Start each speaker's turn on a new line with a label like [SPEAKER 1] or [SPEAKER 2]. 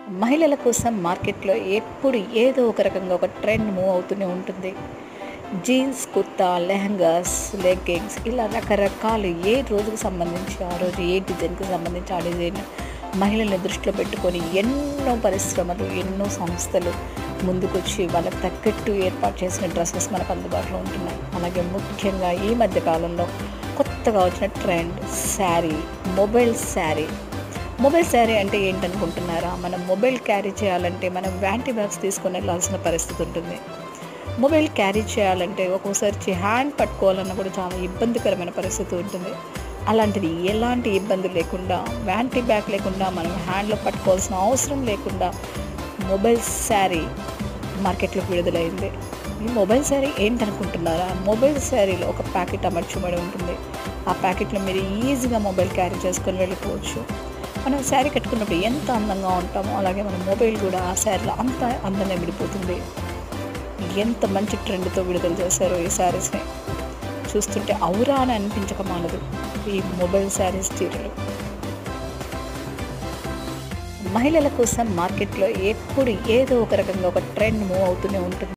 [SPEAKER 1] మహిళల కోసం మార్కెట్లో ఎప్పుడు ఏదో ఒక రకంగా ఒక ట్రెండ్ మూవ్ అవుతూనే ఉంటుంది జీన్స్ కుర్తా లెహంగాస్ లెగ్గింగ్స్ ఇలా రకరకాలు ఏ రోజుకు సంబంధించి ఆ రోజు ఏ డిజైన్కి సంబంధించి ఆ డిజైన్ మహిళల్ని దృష్టిలో పెట్టుకొని ఎన్నో పరిశ్రమలు ఎన్నో సంస్థలు ముందుకొచ్చి వాళ్ళకి తగ్గట్టు ఏర్పాటు చేసిన డ్రెస్సెస్ మనకు అందుబాటులో ఉంటున్నాయి అలాగే ముఖ్యంగా ఈ మధ్య కాలంలో కొత్తగా వచ్చిన trend sari mobile sari mobile sari అంటే ఏంటనుకుంటున్నారా మనం మొబైల్ క్యారీ చేయాలంటే మనం వ్యాంటీ బ్యాగ్స్ తీసుకొని వెళ్ళాల్సిన పరిస్థితి ఉంటుంది మొబైల్ క్యారీ చేయాలంటే ఒక్కోసారి హ్యాండ్ పట్టుకోవాలన్నా కూడా చాలా ఇబ్బందికరమైన పరిస్థితి ఉంటుంది అలాంటిది ఎలాంటి ఇబ్బంది లేకుండా వ్యాంటీ బ్యాగ్ లేకుండా మనం హ్యాండ్లో పట్టుకోవాల్సిన అవసరం లేకుండా మొబైల్ శారీ మార్కెట్లోకి విడుదలైంది ఈ మొబైల్ శారీ ఏంటనుకుంటున్నారా మొబైల్ శారీలో ఒక ప్యాకెట్ అమర్చబడి ఉంటుంది ఆ ప్యాకెట్లో మీరు ఈజీగా మొబైల్ క్యారీ చేసుకొని వెళ్ళిపోవచ్చు మనం శారీ కట్టుకున్నప్పుడు ఎంత అందంగా ఉంటామో అలాగే మన మొబైల్ కూడా ఆ శారీలో అంత అందంగా విడిపోతుంది ఎంత మంచి ట్రెండ్తో విడుదల చేశారో ఈ శారీస్ని చూస్తుంటే ఔరా అని అనిపించక మానదు ఈ మొబైల్ శారీస్ చీరలు మహిళల కోసం మార్కెట్లో ఎప్పుడు ఏదో ఒక రకంగా ఒక ట్రెండ్ మూవ్ అవుతూనే ఉంటుంది